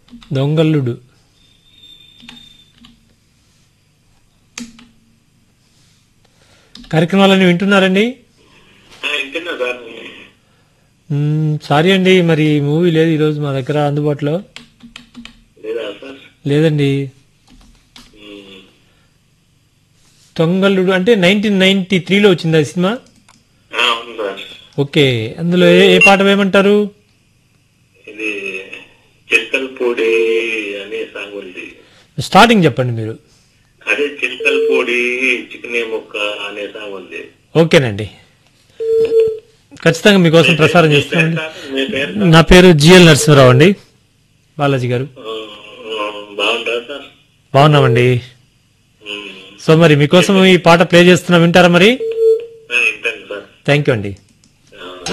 దొంగల్లుడు కార్యక్రమాలన్నీ వింటున్నారండి వింటున్నా సార్ మ్మ్, సారీ అండి మరి మూవీ లేదు ఈరోజు మా దగ్గర అందుబాటులో లేదా సార్ లేదండి ఉమ్, దొంగల్లుడు అంటే నైన్టీన్ నైన్టీ త్రీలో వచ్చింది ఆ సినిమా ఆ, అవును సార్ ఓకే అందులో ఏ ఏ పాట వేయమంటారు ఇది చిత్తల్పూడి అనే సాంగ్ ఉంది స్టార్టింగ్ చెప్పండి మీరు అదే చిత్తల్పూడి చికెనే ముక్క అనే సాంగ్ ఉంది ఓకేనండి ఖచ్చితంగా మీకోసం ప్రసారం చేస్తానండి సార్, మీ పేరు నా పేరు జిఎల్ నరసింహరావు అండి బాలాజీ గారు ఆ, ఆ, బాగుంటారా సార్ బాగున్నామండి ఉమ్, సో మరి మీకోసం ఈ పాట ప్లే చేస్తున్నా వింటారా మరి ఆ, వింటాను సార్ థ్యాంక్ యూ అండి